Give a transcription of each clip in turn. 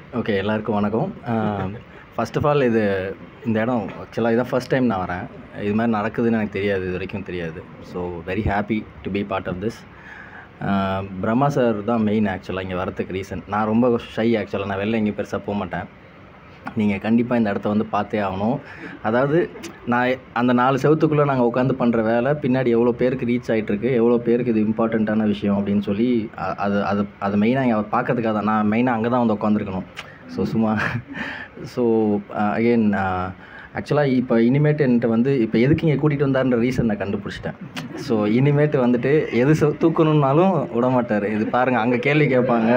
Okay எல்லாருக்கும் வணக்கம் first of all இது இந்த இடம் ஆக்சுவலாக இதான் ஃபர்ஸ்ட் டைம் நான் வரேன் இது மாதிரி நடக்குதுன்னு எனக்கு தெரியாது இது வரைக்கும் தெரியாது so very happy to be part of this Brahma sir தான் மெயின் ஆக்சுவலாக இங்கே வரதுக்கு ரீசன் நான் ரொம்ப ஷை ஆக்சுவலாக நான் வெளில எங்கேயும் பெருசாக போக மாட்டேன் நீங்கள் கண்டிப்பாக இந்த இடத்த வந்து பார்த்தே ஆகணும் அதாவது நான் அந்த நாலு செவத்துக்குள்ளே நாங்கள் உட்காந்து பண்ணுற வேலை பின்னாடி எவ்வளோ பேருக்கு ரீச் ஆகிட்டுருக்கு எவ்வளோ பேருக்கு இது இம்பார்ட்டண்ட்டான விஷயம் அப்படின்னு சொல்லி அ- அது அது அது மெயினாக இங்கே பார்க்கறதுக்காக தான் நான் மெயினாக அங்கே தான் வந்து உட்காந்துருக்கணும் ஸோ சும்மா ஸோ அகெயின் ஆக்சுவலாக இப்போ இனிமேட்டு என்கிட்ட வந்து இப்போ எதுக்கு இங்கே கூட்டிகிட்டு வந்தாருன்ற ரீசன் நான் கண்டுபிடிச்சிட்டேன் ஸோ இனிமேட்டு வந்துட்டு எது சொ- தூக்கணும்னாலும் விட மாட்டார் இது பாருங்கள் அங்கே கேள்வி கேட்பாங்க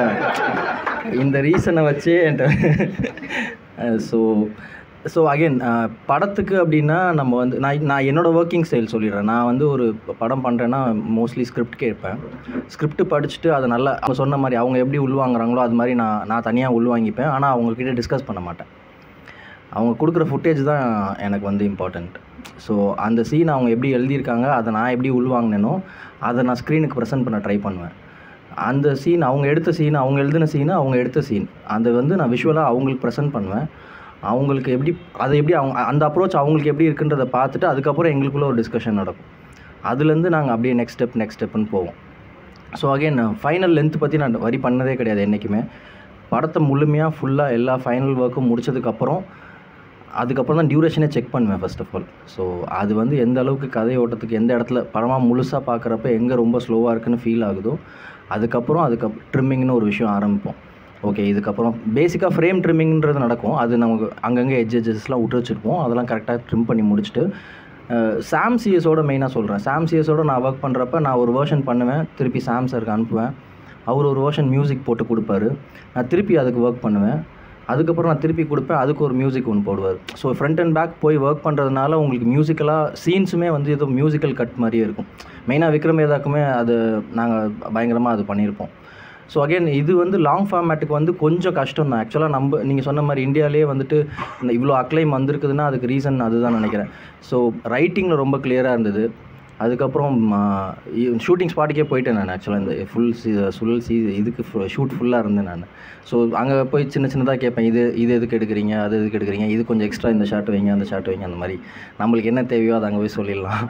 இந்த ரீசனை வச்சு என்கிட்ட ஸோ ஸோ அகைன் படத்துக்கு அப்படின்னா நம்ம வந்து நான் நான் என்னோடய ஒர்க்கிங் ஸ்டைல் சொல்லிடுறேன் நான் வந்து ஒரு படம் பண்ணுறேன்னா மோஸ்ட்லி ஸ்கிரிப்ட் கேட்பேன் ஸ்கிரிப்ட் படிச்சுட்டு அதை நல்லா அவங்க சொன்ன மாதிரி அவங்க எப்படி உள்வாங்குறாங்களோ அது மாதிரி நான் நான் தனியாக உள்வாங்கிப்பேன் ஆனால் அவங்கக்கிட்ட டிஸ்கஸ் பண்ண மாட்டேன் அவங்க கொடுக்குற ஃபுட்டேஜ் தான் எனக்கு வந்து இம்பார்ட்டண்ட் ஸோ அந்த சீன் அவங்க எப்படி எழுதியிருக்காங்க அதை நான் எப்படி உள்வாங்கினேனோ அதை நான் ஸ்க்ரீனுக்கு ப்ரெசென்ட் பண்ண ட்ரை பண்ணுவேன் அந்த சீன் அவங்க எடுத்த சீன் அவங்க எழுதின சீனு அவங்க எடுத்த சீன் அதை வந்து நான் விஷுவலாக அவங்களுக்கு ப்ரெசென்ட் பண்ணுவேன் அவங்களுக்கு எப்படி அதை எப்படி அவங்க அந்த அப்ரோச் அவங்களுக்கு எப்படி இருக்குன்றதை பார்த்துட்டு அதுக்கப்புறம் எங்களுக்குள்ள ஒரு டிஸ்கஷன் நடக்கும் அதுலேருந்து நாங்கள் அப்படியே நெக்ஸ்ட் ஸ்டெப் நெக்ஸ்ட் ஸ்டெப்னு போவோம் ஸோ அகைன் ஃபைனல் லென்த் பற்றி நான் வரி பண்ணதே கிடையாது என்றைக்குமே படத்தை முழுமையாக ஃபுல்லாக எல்லா ஃபைனல் ஒர்க்கும் முடிச்சதுக்கப்புறம் அதுக்கப்புறம் தான் டியூரேஷனே செக் பண்ணுவேன் ஃபர்ஸ்ட் ஆஃப் ஆல் ஸோ அது வந்து எந்த அளவுக்கு கதை ஓட்டத்துக்கு எந்த இடத்துல படமாக முழுசாக பார்க்குறப்ப எங்கே ரொம்ப ஸ்லோவாக இருக்குன்னு ஃபீல் ஆகுதோ அதுக்கப்புறம் அதுக்கு ட்ரிம்மிங்னு ஒரு விஷயம் ஆரம்பிப்போம் ஓகே இதுக்கப்புறம் பேசிக்காக ஃப்ரேம் ட்ரிம்மிங்ன்றது நடக்கும் அது நமக்கு அங்கங்கே எட்ஜ் எட்ஜஸ்லாம் விட்டு வச்சுருப்போம் அதெல்லாம் கரெக்டாக ட்ரிம் பண்ணி முடிச்சுட்டு சாம் சிஎஸோட மெயினாக சொல்கிறேன் சாம் சிஎஸோட நான் ஒர்க் பண்ணுறப்ப நான் ஒரு வேர்ஷன் பண்ணுவேன் திருப்பி சாம் சாருக்கு அனுப்புவேன் அவர் ஒரு வேர்ஷன் மியூசிக் போட்டு கொடுப்பாரு நான் திருப்பி அதுக்கு ஒர்க் பண்ணுவேன் அதுக்கப்புறம் நான் திருப்பி கொடுப்பேன் அதுக்கு ஒரு மியூசிக் ஒன்று போடுவார் ஸோ ஃப்ரண்ட் அண்ட் பேக் போய் ஒர்க் பண்ணுறதுனால உங்களுக்கு மியூசிக்கலாக சீன்ஸுமே வந்து ஏதோ மியூசிக்கல் கட் மாதிரியே இருக்கும் மெயினாக விக்ரம் ஏதாக்குமே அது நாங்கள் பயங்கரமாக அது பண்ணியிருப்போம் ஸோ அகைன் இது வந்து லாங் ஃபார்மேட்டுக்கு வந்து கொஞ்சம் கஷ்டம் தான் ஆக்சுவலாக நம்ம நீங்கள் சொன்ன மாதிரி இந்தியாவிலே வந்துட்டு இந்த இவ்வளோ அக்ளைம் வந்திருக்குதுன்னா அதுக்கு ரீசன் அதுதான் நினைக்கிறேன் ஸோ ரைட்டிங்கில் ரொம்ப கிளியராக இருந்தது அதுக்கப்புறம் ஷூட்டிங் ஸ்பாட்டுக்கே போயிட்டேன் நான் ஆக்சுவலாக இந்த ஃபுல் சி சுழல் சி இதுக்கு ஷூட் ஃபுல்லாக இருந்தேன் நான் ஸோ அங்கே போய் சின்ன சின்னதாக கேட்பேன் இது இது எதுக்கு எடுக்கிறீங்க அது எதுக்கு எடுக்கிறீங்க இது கொஞ்சம் எக்ஸ்ட்ரா இந்த ஷார்ட் வைங்க அந்த ஷார்ட் வைங்க அந்த மாதிரி நம்மளுக்கு என்ன தேவையோ அதை அங்கே போய் சொல்லிடலாம்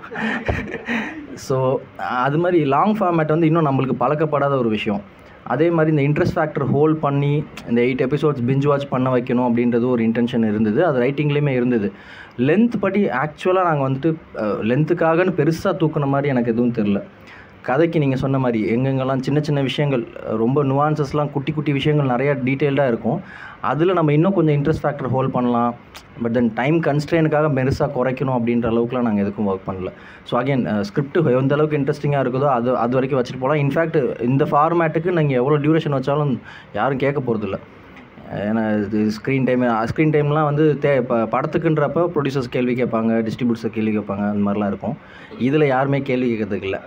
ஸோ அது மாதிரி லாங் ஃபார்மேட் வந்து இன்னும் நம்மளுக்கு பழக்கப்படாத ஒரு விஷயம் அதே மாதிரி இந்த இன்ட்ரெஸ்ட் ஃபேக்டர் ஹோல்ட் பண்ணி இந்த எயிட் எபிசோட்ஸ் பிஞ்ச் வாட்ச் பண்ண வைக்கணும் அப்படின்றது ஒரு இன்டென்ஷன் இருந்தது அது ரைட்டிங்லேயுமே இருந்தது லென்த் படி ஆக்சுவலாக நாங்கள் வந்துட்டு லென்த்துக்காகன்னு பெருசாக தூக்குன மாதிரி எனக்கு எதுவும் தெரில கதைக்கு நீங்கள் சொன்ன மாதிரி எங்கெங்கெல்லாம் சின்ன சின்ன விஷயங்கள் அஹ், ரொம்ப நுவான்சஸ்லாம் குட்டி குட்டி விஷயங்கள் நிறையா டீட்டெயில்டாக இருக்கும் அதில் நம்ம இன்னும் கொஞ்சம் இன்ட்ரெஸ்ட் ஃபேக்டர் ஹோல்ட் பண்ணலாம் பட் தென் டைம் கன்ஸ்ட்ரெயினுக்காக பெருசாக குறைக்கணும் அப்படின்ற அளவுக்குலாம் நாங்கள் எதுக்கும் ஒர்க் பண்ணல ஸோ அகைன் ஸ்கிரிப்ட் எந்த அளவுக்கு இன்ட்ரெஸ்டிங்காக இருக்குதோ அது அது வரைக்கும் வச்சுட்டு போகலாம் இன்ஃபேக்ட் இந்த ஃபார்மேட்டுக்கு நீங்கள் எவ்வளோ டியூரேஷன் வச்சாலும் யாரும் கேட்க போகிறதில்ல ஏன்னா இது ஸ்க்ரீன் டைம் ஸ்க்ரீன் டைம்லாம் வந்து தே இப்போ படத்துக்குன்றப்ப ப்ரொடியூசர்ஸ் கேள்வி கேட்பாங்க டிஸ்ட்ரிபியூட்டர்ஸ் கேள்வி கேட்பாங்க அந்த மாதிரிலாம் இருக்கும் இதில் யாருமே கேள்வி கேட்கறதுக்கு இல்லை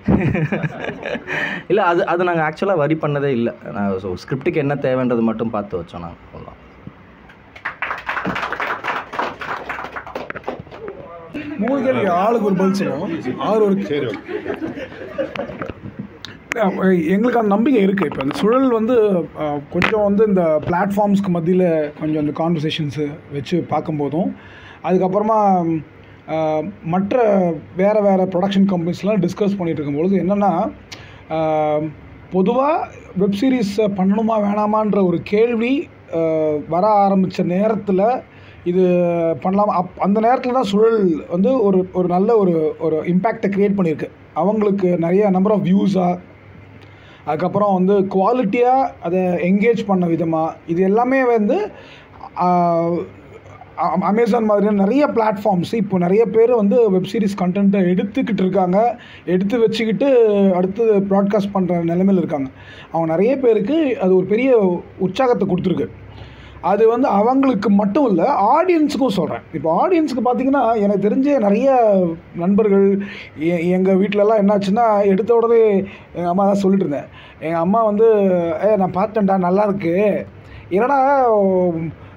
இல்லை அது அது நாங்கள் ஆக்சுவலாக வரி பண்ணதே இல்லை நான் ஸோ ஸ்கிரிப்டுக்கு என்ன தேவைன்றது மட்டும் பார்த்து வச்சோம் நாங்கள் அவ்வளோதான் மூணு கேள்வி ஆளுக்கு ஒரு பதில் சொல்லுவோம் ஆறு ஒரு சரி ஓகே அஹ் எங்களுக்கு அந்த நம்பிக்கை இருக்குது இப்போ அந்த சுழல் வந்து அஹ், கொஞ்சம் வந்து இந்த பிளாட்ஃபார்ம்ஸ்க்கு மத்தியில் கொஞ்சம் அந்த கான்வர்சேஷன்ஸு வச்சு பார்க்கும்போதும் அதுக்கப்புறமா அஹ், மற்ற வேறு வேறு ப்ரொடக்ஷன் கம்பெனிஸ்லாம் டிஸ்கஸ் பண்ணிகிட்டு இருக்கும்பொழுது என்னென்னா பொதுவாக வெப் சீரிஸ் பண்ணணுமா வேணாமான்ற ஒரு கேள்வி அஹ், வர ஆரம்பித்த நேரத்தில் இது பண்ணலாம் அப் அந்த நேரத்தில் தான் சுழல் வந்து ஒரு ஒரு நல்ல ஒரு ஒரு இம்பேக்டை க்ரியேட் பண்ணியிருக்கு அவங்களுக்கு நிறைய நம்பர் ஆஃப் வியூஸாக அதுக்கப்புறம் வந்து குவாலிட்டியாக அதை என்கேஜ் பண்ண விதமாக இது எல்லாமே வந்து அமேசான் மாதிரியான நிறைய பிளாட்ஃபார்ம்ஸ் இப்போ நிறைய பேர் வந்து வெப் சீரிஸ் கண்டென்ட்டை எடுத்துக்கிட்டு இருக்காங்க எடுத்து வச்சுக்கிட்டு அடுத்து ப்ராட்காஸ்ட் பண்ணுற நிலைமையில் இருக்காங்க அவங்க நிறைய பேருக்கு அது ஒரு பெரிய உற்சாகத்தை கொடுத்துருக்கு அது வந்து அவங்களுக்கு மட்டும் இல்லை ஆடியன்ஸுக்கும் சொல்கிறேன் இப்போ ஆடியன்ஸுக்கு பார்த்தீங்கன்னா எனக்கு தெரிஞ்ச நிறைய நண்பர்கள் எ- எங்கள் வீட்டிலலாம் என்னாச்சுன்னா எடுத்த உடனே எங்கள் அம்மா தான் சொல்லிட்டு இருந்தேன் எங்கள் அம்மா வந்து ஏ நான் பார்த்தேன்டா நல்லா இருக்கு என்னடா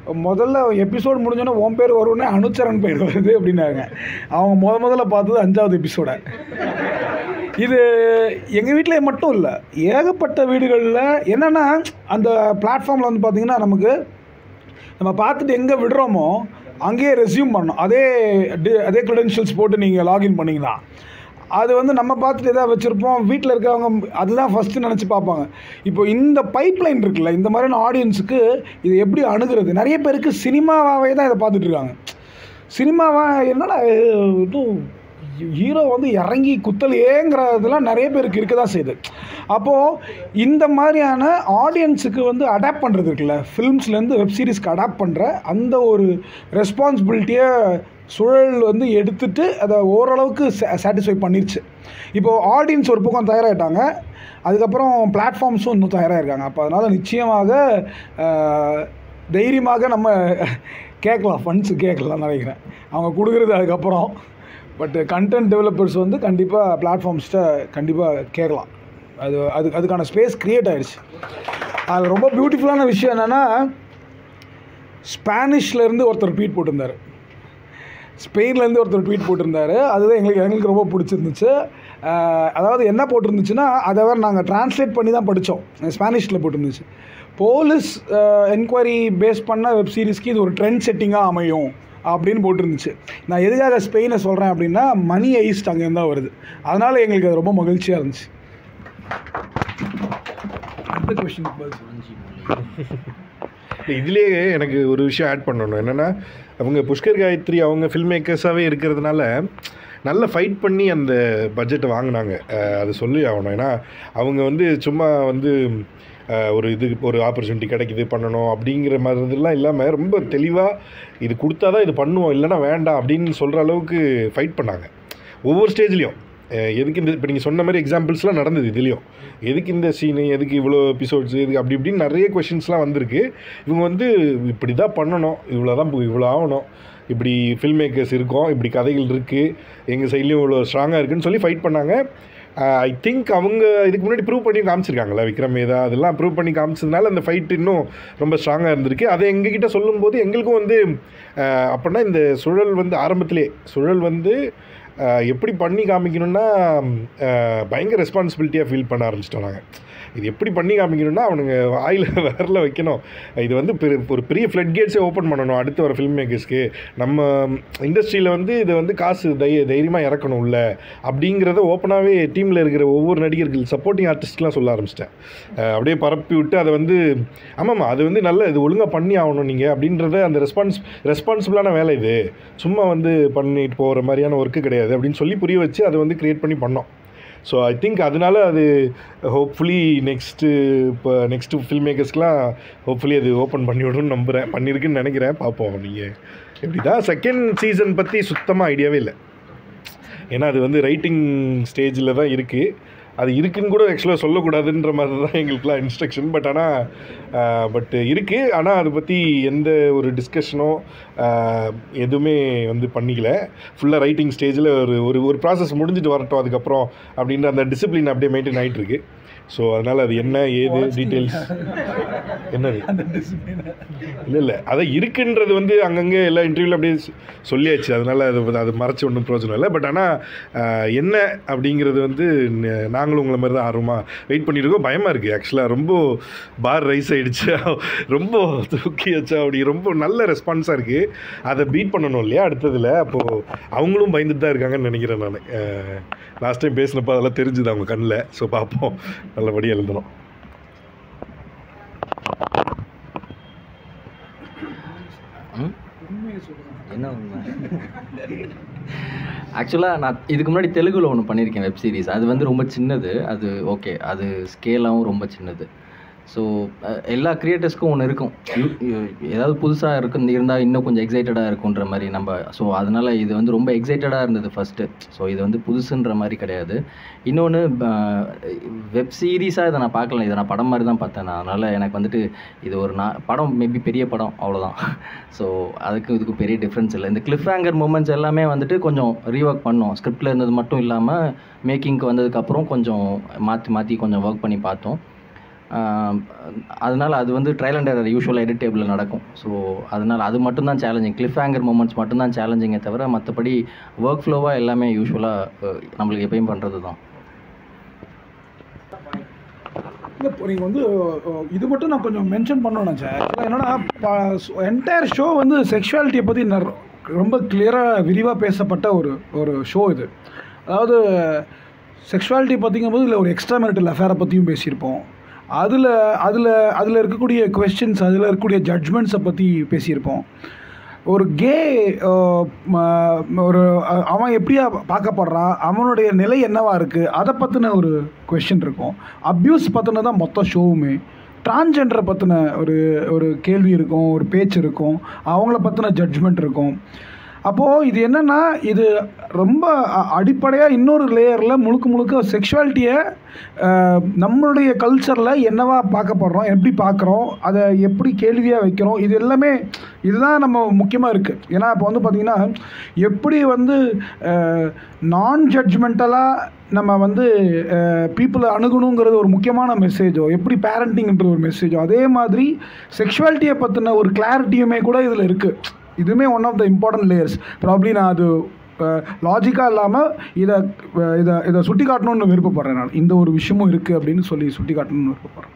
முதல்ல எபிசோட் முடிஞ்சோன்னே உன் பேர் வரும்னே அனுச்சரன் பேர் வருது அப்படின்னாங்க அவங்க முத முதல்ல பார்த்தது அஞ்சாவது எபிசோட இது எங்கள் வீட்டில் மட்டும் இல்லை ஏகப்பட்ட வீடுகளில் என்னென்னா அந்த பிளாட்ஃபார்மில் வந்து பார்த்திங்கன்னா நமக்கு நம்ம பார்த்துட்டு எங்கே விடுறோமோ அங்கேயே ரெஸ்யூம் பண்ணணும் அதே டி- அதே க்ரெடென்ஷியல்ஸ் போட்டு நீங்கள் லாகின் பண்ணிங்கன்னா அது வந்து நம்ம பார்த்துட்டு எதாவது வச்சுருப்போம் வீட்டில் இருக்கவங்க அதுதான் ஃபஸ்ட்டு நினச்சி பார்ப்பாங்க இப்போ இந்த பைப்லைன் இருக்குல்ல இந்த மாதிரியான ஆடியன்ஸுக்கு இது எப்படி அணுகிறது நிறைய பேருக்கு சினிமாவாகவே தான் இதை பார்த்துட்டு இருக்காங்க சினிமாவா என்னடா இன்னும் ஹீரோ வந்து இறங்கி குத்தலையேங்கிறதுலாம் நிறைய பேருக்கு இருக்க தான் செய்யுது அப்போது இந்த மாதிரியான ஆடியன்ஸுக்கு வந்து அடாப்ட் பண்ணுறது இருக்குல்ல ஃபிலிம்ஸ்லேருந்து வெப் சீரிஸ்க்கு அடாப்ட் பண்ணுற அந்த ஒரு ரெஸ்பான்சிபிலிட்டியை சுழல் வந்து எடுத்துட்டு அதை ஓரளவுக்கு சாட்டிஸ்ஃபை பண்ணிருச்சு இப்போது ஆடியன்ஸ் ஒரு பக்கம் தயாராகிட்டாங்க அதுக்கப்புறம் பிளாட்ஃபார்ம்ஸும் இன்னும் தயாராகிருக்காங்க அப்போ அதனால் நிச்சயமாக அஹ், தைரியமாக நம்ம கேட்கலாம் ஃபண்ட்ஸு கேட்கலாம் நினைக்கிறேன் அவங்க கொடுக்குறது அதுக்கப்புறம் பட் கண்டென்ட் டெவலப்பர்ஸ் வந்து கண்டிப்பாக பிளாட்ஃபார்ம்ஸ்கிட்ட கண்டிப்பாக கேட்கலாம் அது அது அதுக்கான ஸ்பேஸ் க்ரியேட் ஆயிடுச்சு அதில் ரொம்ப பியூட்டிஃபுல்லான விஷயம் என்னென்னா ஸ்பானிஷ்லேருந்து ஒருத்தர் ட்வீட் போட்டிருந்தார் ஸ்பெயின்லேருந்து ஒருத்தர் ட்வீட் போட்டிருந்தாரு அதுதான் எங்களுக்கு எங்களுக்கு ரொம்ப பிடிச்சிருந்துச்சு அஹ், அதாவது என்ன போட்டிருந்துச்சுன்னா அதை வேறு நாங்கள் ட்ரான்ஸ்லேட் பண்ணி தான் படித்தோம் ஸ்பானிஷில் போட்டிருந்துச்சு போலீஸ் என்கொயரி பேஸ் பண்ண வெப் சீரிஸ்க்கு இது ஒரு ட்ரெண்ட் செட்டிங்காக அமையும் அப்படின்னு போட்டிருந்துச்சு நான் எதுக்காக ஸ்பெயினை சொல்கிறேன் அப்படின்னா மணி ஐஸ்ட் அங்கேருந்து தான் வருது அதனால் எங்களுக்கு அது ரொம்ப மகிழ்ச்சியாக இருந்துச்சு அடுத்த கொஷினுக்கு பதில் சொல்லுங்க. இதுலேயே எனக்கு ஒரு விஷயம் ஆட் பண்ணணும் என்னென்னா அவங்க புஷ்கர் காயத்ரி அவங்க ஃபில்ம் மேக்கர்ஸாகவே இருக்கிறதுனால நல்ல ஃபைட் பண்ணி அந்த பட்ஜெட்டை வாங்கினாங்க அஹ் அது சொல்லி ஆகணும் ஏன்னா அவங்க வந்து சும்மா வந்து அஹ், ஒரு இது ஒரு ஆப்பர்ச்சுனிட்டி கிடைக்குது பண்ணணும் அப்படிங்கிற மாதிரி இதெல்லாம் இல்லாமல் ரொம்ப தெளிவாக இது கொடுத்தா தான் இது பண்ணுவோம் இல்லைன்னா வேண்டாம் அப்படின்னு சொல்கிற அளவுக்கு ஃபைட் பண்ணாங்க ஒவ்வொரு ஸ்டேஜ்லேயும் எதுக்கு இந்த இப்போ நீங்கள் சொன்ன மாதிரி எக்ஸாம்பிள்ஸ்லாம் நடந்தது இதுலேயும் எதுக்கு இந்த சீனு எதுக்கு இவ்வளோ எபிசோட்ஸ் எதுக்கு அப்படி இப்படின்னு நிறைய கொஷின்ஸ்லாம் வந்திருக்கு இவங்க வந்து இப்படி தான் பண்ணணும் இவ்வளோ தான் இவ்வளோ ஆகணும் இப்படி ஃபில்ம் மேக்கர்ஸ் இருக்கோம் இப்படி கதைகள் இருக்குது எங்கள் சைட்லேயும் இவ்வளோ ஸ்ட்ராங்காக இருக்குன்னு சொல்லி ஃபைட் பண்ணாங்க ஐ திங்க் அவங்க இதுக்கு முன்னாடி ப்ரூவ் பண்ணி காமிச்சிருக்காங்களா விக்ரம் வேதா அதெல்லாம் ப்ரூவ் பண்ணி காமிச்சதுனால அந்த ஃபைட் இன்னும் ரொம்ப ஸ்ட்ராங்காக இருந்திருக்கு அதை எங்ககிட்ட சொல்லும்போது எங்களுக்கும் வந்து அஹ், அப்படின்னா இந்த சுழல் வந்து ஆரம்பத்திலே சுழல் வந்து அஹ், எப்படி பண்ணி காமிக்கணும்னா அஹ், பயங்கர ரெஸ்பான்சிபிலிட்டியாக ஃபீல் பண்ண ஆரம்பிச்சிட்டோம் நாங்கள் இது எப்படி பண்ணி காமிக்கணும்னா அவனுங்க வாயில் விரல வைக்கணும் இது வந்து பெரு ஒரு பெரிய ஃப்ளட் கேட்ஸே ஓப்பன் பண்ணணும் அடுத்து வர ஃபில்ம் மேக்கர்ஸ்க்கு நம்ம இண்டஸ்ட்ரியில் வந்து இதை வந்து காசு தை தைரியமாக இறக்கணும் உள்ள அப்படிங்கிறத ஓப்பனாகவே டீமில் இருக்கிற ஒவ்வொரு நடிகர்கள் சப்போர்ட்டிங் ஆர்டிஸ்ட்லாம் சொல்ல ஆரம்பிச்சிட்டேன் அஹ் அப்படியே பரப்பி விட்டு அதை வந்து ஆமாம்மா அது வந்து நல்ல இது ஒழுங்காக பண்ணி ஆகணும் நீங்கள் அப்படின்றத அந்த ரெஸ்பான்ஸ் ரெஸ்பான்சிபிளான வேலை இது சும்மா வந்து பண்ணிட்டு போகிற மாதிரியான ஒர்க்கு கிடையாது அப்படின்னு சொல்லி புரிய வச்சு அதை வந்து க்ரியேட் பண்ணி பண்ணோம் ஸோ ஐ திங்க் அதனால அது ஹோப்ஃபுல்லி நெக்ஸ்ட்டு இப்போ நெக்ஸ்ட்டு ஃபில்ம் மேக்கர்ஸ்க்கெலாம் ஹோப்ஃபுல்லி அது ஓப்பன் பண்ணி விடும்னு நம்புகிறேன் பண்ணியிருக்குன்னு நினைக்கிறேன் பார்ப்போம் நீங்கள் எப்படி தான் செகண்ட் சீசன் பற்றி சுத்தமாக ஐடியாவே இல்லை ஏன்னா அது வந்து ரைட்டிங் ஸ்டேஜில் தான் இருக்குது அது இருக்குன்னு கூட ஆக்சுவலாக சொல்லக்கூடாதுன்ற மாதிரி தான் எங்களுக்குலாம் இன்ஸ்ட்ரக்ஷன் பட் ஆனால் பட் இருக்குது ஆனால் அதை பற்றி எந்த ஒரு டிஸ்கஷனோ எதுவுமே வந்து பண்ணிக்கல ஃபுல்லாக ரைட்டிங் ஸ்டேஜில் ஒரு ஒரு ஒரு ப்ராசஸ் முடிஞ்சிட்டு வரட்டும் அதுக்கப்புறம் அப்படின்ற அந்த டிசிப்ளின் அப்படியே மெயின்டைன் ஆகிட்டு இருக்கு ஸோ அதனால் அது என்ன ஏது டீட்டெயில்ஸ் என்னது அந்த discipline. இல்லை இல்லை அதை இருக்குன்றது வந்து அங்கங்கே எல்லா இன்டர்வியூவில் அப்படியே சொ- சொல்லியாச்சு அதனால் அது அது மறைச்சு ஒன்றும் பிரயோஜனம் இல்லை பட் ஆனால் என்ன அப்படிங்கிறது வந்து ந- நாங்களும் உங்களை மாதிரி தான் ஆர்வமாக வெயிட் பண்ணியிருக்கோம் பயமாக இருக்குது ஆக்சுவலாக ரொம்ப பார் ரைஸ் ஆகிடுச்சா ரொம்ப தூக்கியாச்சா அப்படி ரொம்ப நல்ல ரெஸ்பான்ஸாக இருக்குது அதை பீட் பண்ணணும் இல்லையா அடுத்ததில் அப்போது அவங்களும் பயந்துட்டு தான் இருக்காங்கன்னு நினைக்கிறேன் நான் லாஸ்ட் டைம் பேசினப்போ அதெல்லாம் தெரிஞ்சுது அவங்க கண்ணில் ஸோ பார்ப்போம் நல்லபடியாக எழுதணும் ம் உண்மையை சொல்லுங்க. என்ன உண்மை ஆக்சுவலாக நான் இதுக்கு முன்னாடி தெலுங்குல ஒன்று பண்ணியிருக்கேன் வெப் சீரிஸ் அது வந்து ரொம்ப சின்னது அது ஓகே அது ஸ்கேலாகவும் ரொம்ப சின்னது ஸோ எல்லா கிரியேட்டர்ஸ்க்கும் ஒன்று இருக்கும் யூ- யூ- ஏதாவது புதுசாக இருக்கும் இருந்தால் இன்னும் கொஞ்சம் எக்ஸைட்டடாக இருக்குன்ற மாதிரி நம்ம ஸோ அதனால் இது வந்து ரொம்ப எக்ஸைட்டடாக இருந்தது ஃபஸ்ட்டு ஸோ இது வந்து புதுசுன்ற மாதிரி கிடையாது இன்னொன்று வெப் சீரிஸாக இதை நான் பார்க்கல இதை நான் படம் மாதிரி தான் பார்த்தேன் நான் அதனால் எனக்கு வந்துட்டு இது ஒரு நான் படம் மேபி பெரிய படம் அவ்வளோதான் ஸோ அதுக்கு இதுக்கு பெரிய டிஃப்ரென்ஸ் இல்லை இந்த கிளிஃப் ஹேங்கர் மூமெண்ட்ஸ் எல்லாமே வந்துட்டு கொஞ்சம் ரீஒர்க் பண்ணோம் ஸ்கிரிப்டில் இருந்தது மட்டும் இல்லாமல் மேக்கிங்க்கு வந்ததுக்கப்புறம் கொஞ்சம் மாற்றி மாற்றி கொஞ்சம் ஒர்க் பண்ணி பார்த்தோம் அதனால் அது வந்து trial and error usual edit டேபிளில் நடக்கும் ஸோ அதனால் அது மட்டும்தான் சேலஞ்சிங் கிளிஃப் ஹேங்கர் மூமெண்ட்ஸ் மட்டும்தான் சேலஞ்சிங்கே தவிர மற்றபடி ஒர்க் ஃப்ளோவாக எல்லாமே யூஸ்வலாக நம்மளுக்கு எப்பயும் பண்ணுறது தான் இல்லை இப்போ நீங்கள் வந்து அஹ், இது மட்டும் நான் கொஞ்சம் மென்ஷன் பண்ணணும் சார் ஆக்சுவலாக என்னன்னா என்டையர் ஷோ வந்து செக்ஷுவாலிட்டியை பற்றி நர் ரொம்ப கிளியராக விரிவாக பேசப்பட்ட ஒரு ஒரு ஷோ இது அதாவது செக்ஷுவாலிட்டி பார்த்திங்கும்போது இல்லை ஒரு எக்ஸ்ட்ரா மேரிட்டல் அஃபேரை பற்றியும் பேசியிருப்போம் அதில் அதில் அதில் இருக்கக்கூடிய கொஸ்டின்ஸ் அதில் இருக்கக்கூடிய ஜட்ஜ்மெண்ட்ஸை பற்றி பேசியிருப்போம் ஒரு கே ஒரு அஹ், அவன் எப்படியா பார்க்கப்படுறான் அவனுடைய நிலை என்னவா இருக்குது அதை பற்றின ஒரு கொஷின் இருக்கும் அப்யூஸ் பற்றின தான் மொத்த ஷோவுமே டிரான்ஜெண்டரை பற்றின ஒரு ஒரு கேள்வி இருக்கும் ஒரு பேச்சு இருக்கும் அவங்கள பற்றின ஜட்ஜ்மெண்ட் இருக்கும் அப்போது இது என்னென்னா இது ரொம்ப அடிப்படையாக இன்னொரு லேயரில் முழுக்க முழுக்க செக்ஷுவாலிட்டியை நம்மளுடைய கல்ச்சரில் என்னவா பார்க்கப்படுறோம் எப்படி பார்க்குறோம் அதை எப்படி கேள்வியாக வைக்கிறோம் இது எல்லாமே இதுதான் நம்ம முக்கியமாக இருக்குது ஏன்னா இப்போ வந்து பார்த்திங்கன்னா எப்படி வந்து நான் ஜட்ஜ்மெண்டலாக நம்ம வந்து பீப்புளை அணுகணுங்கிறது ஒரு முக்கியமான மெசேஜோ எப்படி பேரண்டிங்ன்ற ஒரு மெசேஜோ அதே மாதிரி செக்ஷுவாலிட்டியை பற்றின ஒரு கிளாரிட்டியுமே கூட இதில் இருக்குது இதுவுமே one of the important layers probably நான் அது லாஜிக்காக இல்லாமல் இதை அஹ், இதை இதை சுட்டி காட்டணும்னு விருப்பப்படுறேன் நான் இந்த ஒரு விஷயமும் இருக்குது அப்படின்னு சொல்லி சுட்டி காட்டணும்னு விருப்பப்படுறேன்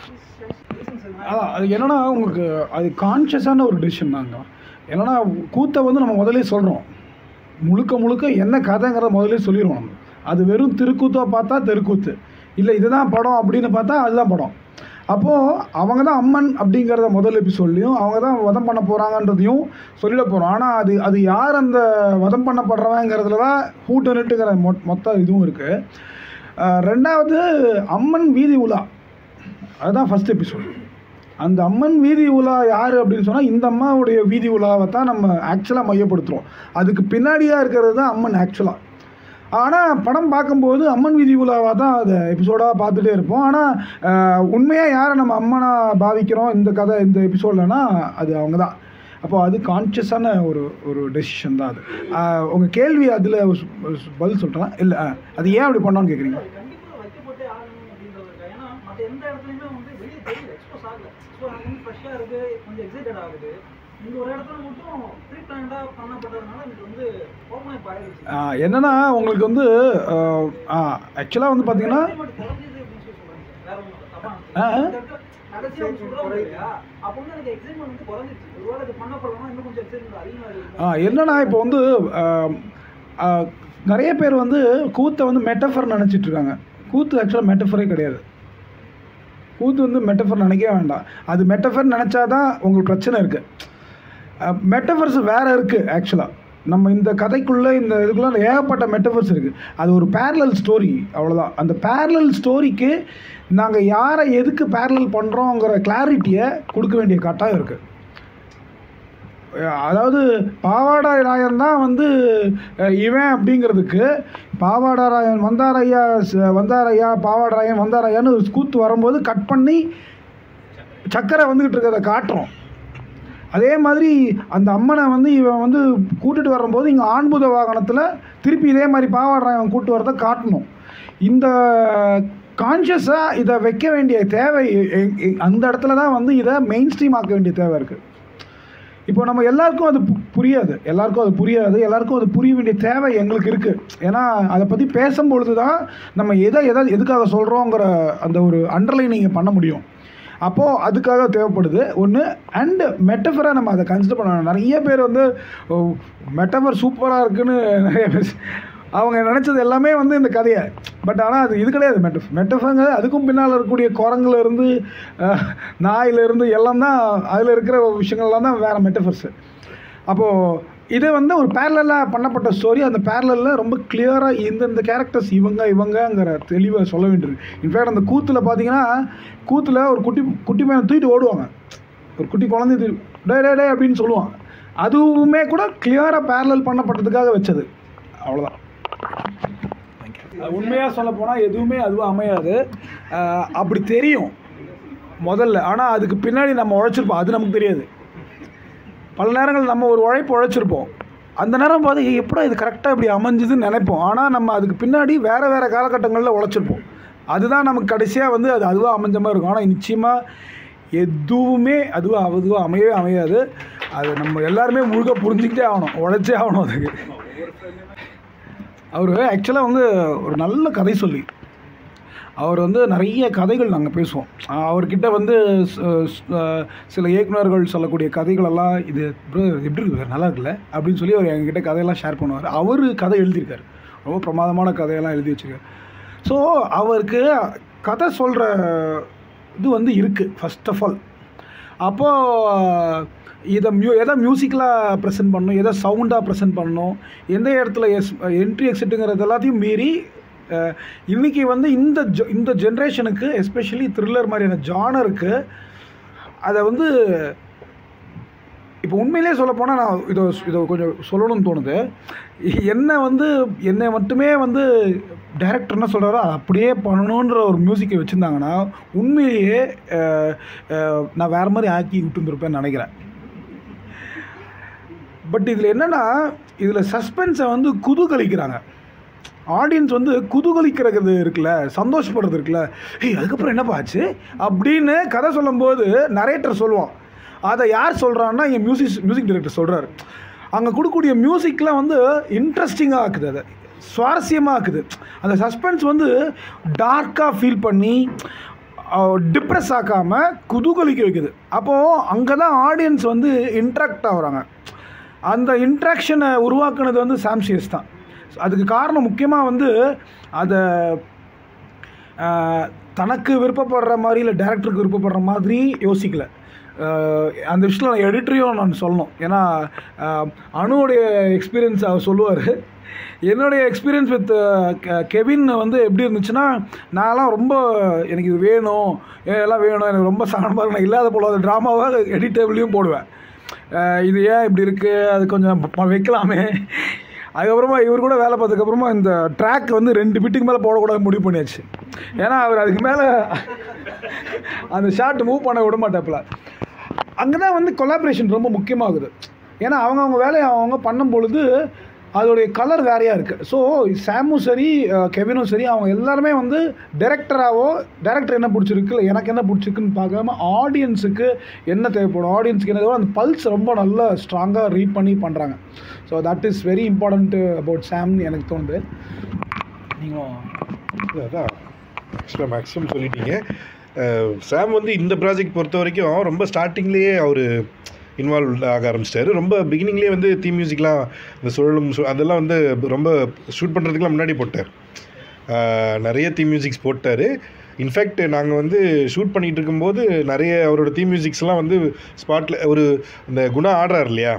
அதான் அது என்னன்னா உங்களுக்கு அது கான்ஷியஸான ஒரு டிசிஷன் தாங்க என்னன்னா கூத்தை வந்து நம்ம முதல்ல சொல்கிறோம் முழுக்க முழுக்க என்ன கதைங்கிறத முதல்ல சொல்லிடுவோம் நம்ம அது வெறும் திருக்கூத்தா பார்த்தா தெருக்கூத்து இல்லை இதுதான் படம் அப்படின்னு பார்த்தா அதுதான் படம் அப்போது அவங்க தான் அம்மன் அப்படிங்கிறத முதல் எபிசோட்லையும் அவங்க தான் வதம் பண்ண போகிறாங்கன்றதையும் சொல்லிட போகிறோம் ஆனால் அது அது யார் அந்த வதம் பண்ணப்படுறவங்கிறதுல தான் ஹூட்டு நிட்டுங்கிற மொ மொத்த இதுவும் இருக்குது ரெண்டாவது அம்மன் வீதி உலா அதுதான் ஃபஸ்ட் எபிசோட் அந்த அம்மன் வீதி உலா யார் அப்படின்னு சொன்னால் இந்த அம்மாவுடைய வீதி உலாவை தான் நம்ம ஆக்சுவலாக மையப்படுத்துகிறோம் அதுக்கு பின்னாடியாக இருக்கிறது தான் அம்மன் ஆக்சுவலாக ஆனால் படம் பார்க்கும்போது அம்மன் வீதி உலாவாக தான் அதை எபிசோடாக பார்த்துட்டே இருப்போம் ஆனால் உண்மையாக யாரை நம்ம அம்மனாக பாவிக்கிறோம் இந்த கதை இந்த எபிசோட்லனா அது அவங்க தான் அப்போ அது கான்ஷியஸான ஒரு ஒரு டெசிஷன் தான் அது உங்கள் கேள்வி அதில் பதில் சொல்லிட்டேன் இல்லை அது ஏன் அப்படி பண்ணோன்னு கேட்குறீங்க கண்டிப்பா வைக்கப்பட்டே ஆகணும் அப்படின்றதுக்கு ஏன்னா மற்ற எந்த இடத்துலையுமே வந்து வெளியே தெரியல எக்ஸ்போஸ் ஆகல ஸோ எனக்கு வந்து ஃப்ரெஷ்ஷாக இருக்குது கொஞ்சம் எக்ஸைட்டட் ஆகுது இந்த ஒரு இடத்துல மட்டும் ப்ரீ பிளான்டாக பண்ணப்பட்டதுனால எனக்கு வந்து ஓப்பன் இப்போ ஆயிடுச்சு ஆஹ் என்னன்னா உங்களுக்கு வந்து ஆக்சுவலாக வந்து பார்த்தீங்கன்னா Excitement குறைஞ்சுது அப்படின்னு சொல்லி சொல்றாங்க வேற ஒன்றும் தப்பா ஆ, ஆ. கடைசியாக அவங்க சொல்கிறாங்க இல்லையா அப்போ வந்து எனக்கு எக்ஸைட்மெண்ட் வந்து குறைஞ்சிச்சு ஒருவேளை இது பண்ணப்படலாம் இன்னும் கொஞ்சம் எக்ஸைட்மெண்ட் அதிகமாக இருக்கும் ஆ, என்னன்னா இப்போ வந்து ஆம், ஆ, நிறைய பேர் வந்து கூத்தை வந்து மெட்டஃபர் நினச்சிட்டு இருக்காங்க கூத்து ஆக்சுவலாக மெட்டஃபரே கிடையாது கூத்து வந்து மெட்டஃபர் நினைக்கவே வேண்டாம் அது மெட்டஃபர் நினச்சாதான் உங்களுக்கு பிரச்சனை இருக்குது மெட்டஃபர்ஸ் வேறு இருக்குது ஆக்சுவலாக நம்ம இந்த கதைக்குள்ளே இந்த இதுக்குள்ளே ஏகப்பட்ட மெட்டஃபர்ஸ் இருக்குது அது ஒரு பேரலல் ஸ்டோரி அவ்வளோதான் அந்த பேரலல் ஸ்டோரிக்கு நாங்கள் யாரை எதுக்கு பேரலல் பண்ணுறோங்கிற கிளாரிட்டியை கொடுக்க வேண்டிய கட்டாயம் இருக்குது அதாவது பாவாடை ராயன் தான் வந்து அஹ், இவன் அப்படிங்கிறதுக்கு பாவாடை ராயன் வந்தாரையா ச- வந்தாரையா பாவாடை ராயன் வந்தாரையான்னு ஒரு கூத்து வரும்போது கட் பண்ணி சக்கரை வந்துக்கிட்டு இருக்கிறத காட்டுறோம் அதே மாதிரி அந்த அம்மனை வந்து இவன் வந்து கூட்டிட்டு வரும்போது இங்கே ஆண்புத வாகனத்தில் திருப்பி இதே மாதிரி பாவாடை ராயன் கூட்டு வரதை காட்டணும் இந்த கான்ஷியஸாக இதை வைக்க வேண்டிய தேவை எ- எ- அந்த இடத்துல தான் வந்து இதை மெயின் ஸ்ட்ரீம் ஆக்க வேண்டிய தேவை இருக்குது இப்போ நம்ம எல்லாருக்கும் அது பு- புரியாது எல்லாருக்கும் அது புரியாது எல்லாருக்கும் அது புரிய வேண்டிய தேவை எங்களுக்கு இருக்குது ஏன்னா அதை பற்றி பேசும்பொழுது தான் நம்ம எதை எதை எதுக்காக சொல்கிறோங்கிற அந்த ஒரு அண்டர்லைனிங்கை பண்ண முடியும் அப்போது அதுக்காக தேவைப்படுது ஒன்று அண்டு மெட்டஃபரை நம்ம அதை கன்சிடர் பண்ணணும் நிறைய பேர் வந்து மெட்டஃபர் சூப்பராக இருக்குன்னு நிறைய பேர் அவங்க நினச்சது எல்லாமே வந்து இந்த கதையை பட் ஆனால் அது இது கிடையாது மெட்டஃப் மெட்டஃபருங்கிறது அதுக்கும் பின்னால் இருக்கக்கூடிய குரங்குல இருந்து அஹ், நாயில இருந்து எல்லாம் தான் அதில் இருக்கிற விஷயங்கள்லாம் தான் வேறு மெட்டஃபர்ஸு அப்போது இது வந்து ஒரு பேரலாக பண்ணப்பட்ட ஸ்டோரி அந்த பேரலில் ரொம்ப கிளியராக இந்தந்த கேரக்டர்ஸ் இவங்க இவங்கங்கிற தெளிவை சொல்ல வேண்டியது இன்ஃபேக்ட் அந்த கூத்தில் பார்த்தீங்கன்னா கூத்தில் ஒரு குட்டி குட்டி பையனை தூக்கிட்டு ஓடுவாங்க ஒரு குட்டி குழந்தை தூக்கி டே டே டே அப்படின்னு சொல்லுவாங்க அதுவுமே கூட கிளியராக பேரலல் பண்ணப்பட்டதுக்காக வச்சது அவ்வளோதான் உண்மையாக சொல்ல போனால் எதுவுமே அதுவும் அமையாது அஹ் அப்படி தெரியும் முதல்ல ஆனால் அதுக்கு பின்னாடி நம்ம உழைச்சிருப்போம் அது நமக்கு தெரியாது பல நேரங்கள் நம்ம ஒரு உழைப்பு உழைச்சிருப்போம் அந்த நேரம் பார்த்து எப்படா இது கரெக்டாக இப்படி அமைஞ்சுதுன்னு நினைப்போம் ஆனால் நம்ம அதுக்கு பின்னாடி வேறு வேறு காலகட்டங்களில் உழைச்சிருப்போம் அதுதான் நமக்கு கடைசியாக வந்து அது அதுவாக அமைஞ்ச மாதிரி இருக்கும் ஆனால் நிச்சயமாக எதுவுமே அதுவாக அதுவாக அமையவே அமையாது அது நம்ம எல்லாருமே முழுக்க புரிஞ்சுக்கிட்டே ஆகணும் உழைச்சே ஆகணும் அதுக்கு அவர் ஆக்சுவலாக வந்து ஒரு நல்ல கதை சொல்லி அவர் வந்து நிறைய கதைகள் நாங்கள் பேசுவோம் அஹ் அவர்கிட்ட வந்து ச- ச- சில இயக்குனர்கள் சொல்லக்கூடிய கதைகளெல்லாம் இது bro, இது எப்படி இருக்கு நல்லா இருக்குல்ல அப்படின்னு சொல்லி அவர் எங்ககிட்ட கதையெல்லாம் ஷேர் பண்ணுவார் அவர் கதை எழுதியிருக்காரு ரொம்ப பிரமாதமான கதையெல்லாம் எழுதி வச்சிருக்காரு ஸோ அவருக்கு கதை சொல்கிற இது வந்து இருக்குது ஃபர்ஸ்ட் ஆஃப் ஆல் அப்போது இதை மியூ எதை மியூசிக்கலாக ப்ரெசென்ட் பண்ணணும் எதை சவுண்டாக ப்ரெசென்ட் பண்ணணும் எந்த இடத்துல எஸ் என்ட்ரி எக்ஸிட்டுங்கிறது எல்லாத்தையும் மீறி அஹ், இன்னைக்கு வந்து இந்த ஜ- இந்த ஜென்ரேஷனுக்கு எஸ்பெஷலி த்ரில்லர் மாதிரியான ஜானருக்கு அதை வந்து இப்போ உண்மையிலே சொல்லப்போனால் நான் இதை இதை கொஞ்சம் சொல்லணும்னு தோணுது என்னை வந்து என்னை மட்டுமே வந்து டைரக்டர் என்ன சொல்கிறாரோ அதை அப்படியே பண்ணணுன்ற ஒரு மியூசிக்கை வச்சுருந்தாங்கன்னா உண்மையிலேயே அஹ், அஹ், நான் வேறு மாதிரி ஆக்கி விட்டுருந்துருப்பேன்னு நினைக்கிறேன் பட் இதில் என்னென்னா இதில் சஸ்பென்ஸை வந்து குதூகலிக்கிறாங்க ஆடியன்ஸ் வந்து குதூகலிக்கிறது இருக்குல்ல சந்தோஷப்படுறது இருக்குல்ல ஏய் அதுக்கப்புறம் என்னப்பா ஆச்சு அப்படின்னு கதை சொல்லும்போது நரேட்டர் சொல்லுவான் அதை யார் சொல்கிறான்னா என் மியூசிக் மியூசிக் டைரக்டர் சொல்கிறாரு அங்கே கொடுக்கக்கூடிய மியூசிக்லாம் வந்து இன்ட்ரெஸ்டிங்காக ஆக்குது அதை சுவாரஸ்யமாக ஆக்குது அந்த சஸ்பென்ஸ் வந்து டார்க்காக ஃபீல் பண்ணி டிப்ரெஸ் ஆக்காமல் குதூகலிக்க வைக்குது அப்போது அங்கே தான் ஆடியன்ஸ் வந்து இன்ட்ராக்ட் ஆகுறாங்க அந்த இன்ட்ராக்ஷனை உருவாக்குனது வந்து சாம்சியஸ் தான் அதுக்கு காரணம் முக்கியமாக வந்து அதை ஆஹ், தனக்கு விருப்பப்படுற மாதிரி இல்லை டேரக்டருக்கு விருப்பப்படுற மாதிரி யோசிக்கல ஆஹ், அந்த விஷயத்தில் நான் எடிட்டரையும் நான் சொல்லணும் ஏன்னா ஆஹ், அனுவோடைய எக்ஸ்பீரியன்ஸ் அவர் சொல்லுவார் என்னுடைய எக்ஸ்பீரியன்ஸ் வித் கெவின் வந்து எப்படி இருந்துச்சுன்னா நான்லாம் ரொம்ப எனக்கு இது வேணும் ஏ, எல்லாம் வேணும் எனக்கு ரொம்ப சங்கடமாக இருக்கு நான் இல்லாத போல அது ட்ராமாவாக எடிட்டபிளையும் போடுவேன் அஹ் இது ஏன் இப்படி இருக்குது அது கொஞ்சம் ப- வைக்கலாமே அதுக்கப்புறமா இவர் கூட வேலை பார்த்ததுக்கப்புறமா இந்த ட்ராக் வந்து ரெண்டு பிட்டுக்கு மேலே போடக்கூடாது முடிவு பண்ணியாச்சு ஏன்னா அவர் அதுக்கு மேலே அந்த ஷார்ட் மூவ் பண்ண விட மாட்டாப்புல அங்கே தான் வந்து கொலாபரேஷன் ரொம்ப முக்கியமாகுது ஏன்னா அவங்க அவங்க வேலையை அவங்க பண்ணும் பொழுது அதோடைய கலர் வேறையாக இருக்குது ஸோ சாமும் சரி அஹ், கெவினும் சரி அவங்க எல்லாருமே வந்து டைரக்டராகவோ டைரக்டர் என்ன பிடிச்சிருக்கு இல்லை எனக்கு என்ன பிடிச்சிருக்குன்னு பார்க்காம ஆடியன்ஸுக்கு என்ன தேவைப்படும் ஆடியன்ஸுக்கு என்ன தேவை அந்த பல்ஸ் ரொம்ப நல்லா ஸ்ட்ராங்காக ரீட் பண்ணி பண்ணுறாங்க so that is very important about சாம்னு எனக்கு தோணுது நீங்களும் அதான் ஆக்சுவலாக மேக்ஸிமம் சொல்லிட்டீங்க அஹ் சாம் வந்து இந்த ப்ராஜெக்ட் பொறுத்த வரைக்கும் ரொம்ப ஸ்டார்டிங்லேயே அவர் இன்வால்வ் ஆக ஆரம்பிச்சிட்டாரு ரொம்ப பிகினிங்லேயே வந்து தீம் மியூசிக்லாம் இந்த சுழலும் சு- அதெல்லாம் வந்து ரொம்ப ஷூட் பண்ணுறதுக்குலாம் முன்னாடி போட்டார் அஹ் நிறைய தீம் மியூசிக்ஸ் போட்டார் இன்ஃபேக்ட் நாங்கள் வந்து ஷூட் பண்ணிகிட்டு இருக்கும்போது நிறைய அவரோட தீம் மியூசிக்ஸ்லாம் வந்து ஸ்பாட்டில் ஒரு இந்த குணா ஆடுறார் இல்லையா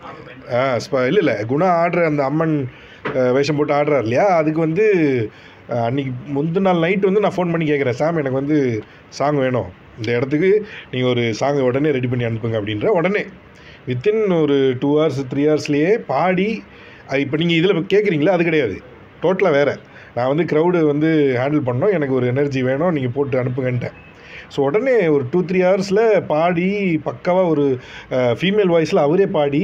ஆ ஸ்ப இல்லை இல்லை குணா ஆடுற அந்த அம்மன் அஹ், வேஷம் போட்டு ஆடுறார் இல்லையா அதுக்கு வந்து அஹ், அன்னைக்கு முந்தின நாள் நைட் வந்து நான் ஃபோன் பண்ணி கேட்குறேன் சாம் எனக்கு வந்து சாங் வேணும் இந்த இடத்துக்கு நீங்கள் ஒரு சாங்கை உடனே ரெடி பண்ணி அனுப்புங்க அப்படின்ற உடனே வித்தின் ஒரு டூ ஹவர்ஸ் த்ரீ ஹவர்ஸ்லேயே பாடி இப்போ நீங்கள் இதில் கேட்குறீங்களா அது கிடையாது டோட்டலாக வேறு நான் வந்து க்ரௌடு வந்து ஹேண்டில் பண்ணோம் எனக்கு ஒரு எனர்ஜி வேணும் நீங்கள் போட்டு அனுப்புங்கன்ட்டேன் ஸோ உடனே ஒரு டூ த்ரீ ஹவர்ஸில் பாடி பக்காவாக ஒரு ஃபீமேல் வாய்ஸில் அவரே பாடி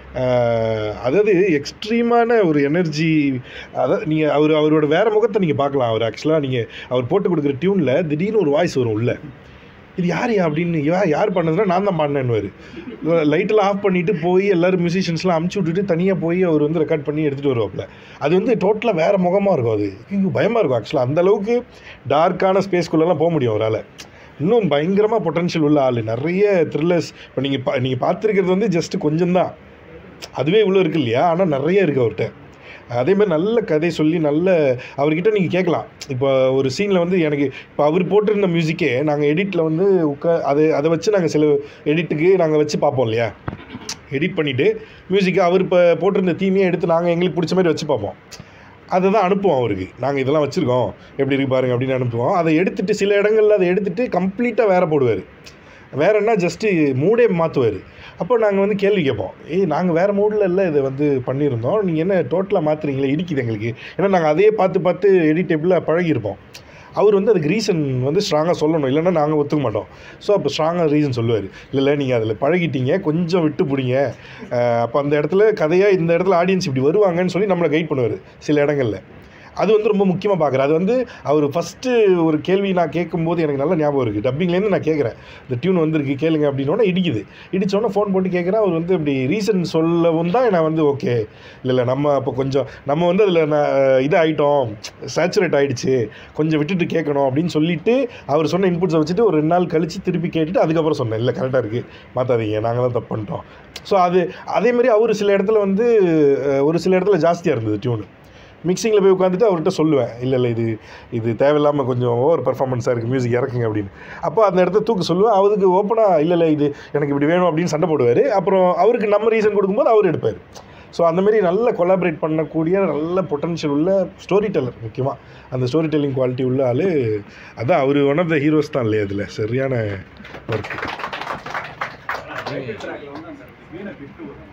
அஹ், அதாவது எக்ஸ்ட்ரீமான ஒரு எனர்ஜி அதாவது நீங்கள் அவர் அவரோட வேறு முகத்தை நீங்கள் பார்க்கலாம் அவர் ஆக்சுவலாக நீங்கள் அவர் போட்டு கொடுக்குற டியூனில் திடீர்னு ஒரு வாய்ஸ் வரும் உள்ள இது யார் அப்படின்னு யா யார் பண்ணதுன்னா நான் தான் பாடினேன்னுவார் லைட்டெல்லாம் ஆஃப் பண்ணிவிட்டு போய் எல்லோரும் மியூசிஷியன்ஸ்லாம் அமுச்சு விட்டுட்டு தனியாக போய் அவர் வந்து ரெக்கார்ட் பண்ணி எடுத்துகிட்டு வருவாப்புல அது வந்து டோட்டலாக வேறு முகமாக இருக்கும் அது ஐயோ, பயமாக இருக்கும் ஆக்சுவலாக அந்த அளவுக்கு டார்க்கான ஸ்பேஸ்குள்ளெல்லாம் போக முடியும் அவரால் இன்னும் பயங்கரமாக பொட்டன்ஷியல் உள்ள ஆள் நிறைய த்ரில்லர்ஸ் இப்போ நீங்கள் பா நீங்கள் பார்த்துருக்கிறது வந்து ஜஸ்ட் கொஞ்சம் தான் அதுவே இவ்வளோ இருக்கு இல்லையா ஆனால் நிறைய இருக்குது அவர்கிட்ட அதே மாதிரி நல்ல கதை சொல்லி நல்ல அவர்கிட்ட நீங்கள் கேட்கலாம் இப்போ ஒரு சீனில் வந்து எனக்கு இப்போ அவர் போட்டிருந்த மியூசிக்கே நாங்கள் எடிட்டில் வந்து உட்கா அதை அதை வச்சு நாங்கள் சில எடிட்டுக்கு நாங்கள் வச்சு பார்ப்போம் இல்லையா எடிட் பண்ணிவிட்டு மியூசிக்கை அவர் இப்போ போட்டிருந்த தீமையை எடுத்து நாங்கள் எங்களுக்கு பிடிச்ச மாதிரி வச்சு பார்ப்போம் அதை தான் அனுப்புவோம் அவருக்கு நாங்கள் இதெல்லாம் வச்சுருக்கோம் எப்படி இருக்கு பாருங்க அப்படின்னு அனுப்புவோம் அதை எடுத்துட்டு சில இடங்களில் அதை எடுத்துட்டு கம்ப்ளீட்டாக வேற போடுவார் வேற என்ன ஜஸ்ட்டு மூடே மாற்றுவார் அப்போ நாங்கள் வந்து கேள்வி கேட்போம் ஏய் நாங்கள் வேறு மூடில் இல்லை இதை வந்து பண்ணியிருந்தோம் நீங்கள் என்ன டோட்டலாக மாற்றுறீங்களே இடிக்குது எங்களுக்கு ஏன்னா நாங்கள் அதையே பார்த்து பார்த்து எடிட்டபிளில் பழகியிருப்போம் அவர் வந்து அதுக்கு ரீசன் வந்து ஸ்ட்ராங்காக சொல்லணும் இல்லைன்னா நாங்கள் ஒத்துக்க மாட்டோம் ஸோ அப்போ ஸ்ட்ராங்காக ரீசன் சொல்லுவார் இல்லை இல்லை நீங்கள் அதில் பழகிட்டீங்க கொஞ்சம் விட்டு பிடிங்க அப்போ அந்த இடத்துல கதையாக இந்த இடத்துல ஆடியன்ஸ் இப்படி வருவாங்கன்னு சொல்லி நம்மளை கைட் பண்ணுவார் சில இடங்களில் அது வந்து ரொம்ப முக்கியமாக பார்க்குறேன் அது வந்து அவர் ஃபஸ்ட்டு ஒரு கேள்வி நான் கேட்கும்போது எனக்கு நல்ல ஞாபகம் இருக்குது டப்பிங்லேருந்து நான் கேட்குறேன் இந்த டியூன் வந்திருக்கு கேளுங்க அப்படின்னோடனே இடிக்குது இடிச்சோடனே ஃபோன் போட்டு கேட்குறேன் அவர் வந்து இப்படி ரீசன் சொல்லவும் தான் நான் வந்து ஓகே இல்லை இல்லை நம்ம அப்போ கொஞ்சம் நம்ம வந்து அதில் நான் இது ஆகிட்டோம் சேச்சுரேட் ஆகிடுச்சு கொஞ்சம் விட்டுட்டு கேட்கணும் அப்படின்னு சொல்லிட்டு அவர் சொன்ன இன்புட்ஸை வச்சுட்டு ஒரு ரெண்டு நாள் கழித்து திருப்பி கேட்டுட்டு அதுக்கப்புறம் சொன்னேன் இல்லை கரெக்டாக இருக்குது மாற்றாதீங்க நாங்கள் தான் தப்பு பண்ணிட்டோம் ஸோ அது அதேமாரி அவர் சில இடத்துல வந்து அஹ், ஒரு சில இடத்துல ஜாஸ்தியாக இருந்தது டியூனு மிக்சிங்கில் போய் உட்காந்துட்டு அவர்கிட்ட சொல்லுவேன் இல்லை இல்லை இது இது தேவையில்லாமல் கொஞ்சம் ஓவர் பர்ஃபார்மன்ஸாக இருக்குது மியூசிக் இறக்குங்க அப்படின்னு அப்போ அந்த இடத்த தூக்க சொல்லுவேன் அவருக்கு ஓப்பனாக இல்லை இல்லை இது எனக்கு இப்படி வேணும் அப்படின்னு சண்டை போடுவார் அப்புறம் அவருக்கு நம்ம ரீசன் கொடுக்கும்போது அவர் எடுப்பார் ஸோ அந்த மாதிரி நல்ல கொலாபரேட் பண்ணக்கூடிய நல்ல பொட்டன்ஷியல் உள்ள ஸ்டோரி டெல்லர் முக்கியமாக அந்த ஸ்டோரி டெல்லிங் குவாலிட்டி உள்ள ஆள் அதான் அவர் ஒன் ஆஃப் த ஹீரோஸ் தான் இல்லையா இதில் சரியான ஒர்க் டைட்டில் ட்ராக்ல வந்து அந்த வீணை விட்டு வரும்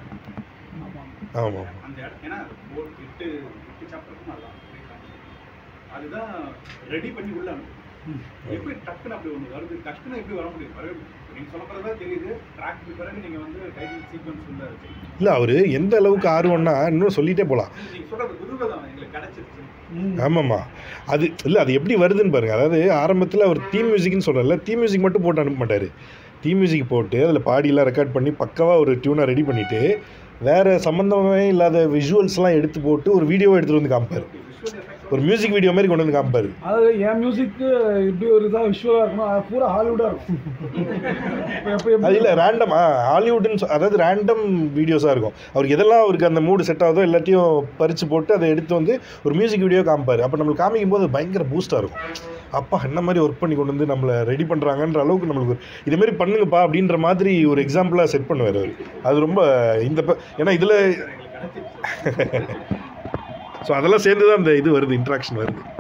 ஆமாம் அந்த இடம் ஏன்னா ஒரு எட்டு எட்டு சாப்டருக்கும் நல்லா அதுதான் ரெடி பண்ணி உள்ள அனுப்பும். எப்படி டக்குன்னு அப்படி ஒன்று வருது டக்குன்னு எப்படி வர முடியும் வரவே நீங்க சொல்ல பிறகு தான் தெரியுது ட்ராக்கு பிறகு நீங்க வந்து டைட்டில் சீக்வன்ஸ் உள்ள இருக்கு இல்லை அவர் எந்த அளவுக்கு ஆர்வம்னா இன்னும் சொல்லிகிட்டே போகலாம் நீங்க சொல்றது குதூகலம் எங்களுக்கு கிடைச்சிருச்சு ஆமாம்மா அது இல்லை அது எப்படி வருதுன்னு பாருங்கள் அதாவது ஆரம்பத்தில் அவர் தீம் மியூசிக்னு சொல்கிறல தீம் மியூசிக் மட்டும் போட்டு அனுப்ப மாட்டார் தீம் மியூசிக் போட்டு அதில் பாடியெல்லாம் ரெக்கார்ட் பண்ணி பக்காவாக ஒரு டியூனை ரெடி பண்ணிவிட்டு வேறு சம்மந்தமே இல்லாத விஷுவல்ஸ்லாம் எடுத்து போட்டு ஒரு வீடியோவை எடுத்துகிட்டு வந்து காமிப்பார் விஷுவல் எஃபெக்ட் ஒரு மியூசிக் வீடியோ மாதிரி கொண்டு வந்து காமிப்பார் அதாவது என் மியூசிக்கு இப்படி ஒரு இதாக விஷுவலாக இருக்கணும் அது பூரா ஹாலிவுட்டாக இருக்கும் இப்போ எப்போ அது எப்படி இல்லை ரேண்டமா ஹாலிவுட்னு சொ- அதாவது ரேண்டம் வீடியோஸாக இருக்கும் அவருக்கு எதெல்லாம் அவருக்கு அந்த மூடு செட் ஆகுதோ எல்லாத்தையும் பறித்து போட்டு அதை எடுத்து வந்து ஒரு மியூசிக் வீடியோ காமிப்பார் அப்போ நம்மளுக்கு காமிக்கும் போது பயங்கர பூஸ்ட்டாக இருக்கும் அப்பா என்ன மாதிரி ஒர்க் பண்ணி கொண்டு வந்து நம்மளை ரெடி பண்ணுறாங்கன்ற அளவுக்கு நம்மளுக்கு ஒரு- இதே மாதிரி பண்ணுங்கப்பா அப்படின்ற மாதிரி ஒரு எக்ஸாம்பிளாக செட் பண்ணுவார் அவர் அது ரொம்ப இந்த ப- ஏன்னா இதில் ஸோ அதெல்லாம் சேர்ந்து தான் அந்த இது வருது இன்ட்ராக்ஷன் வருது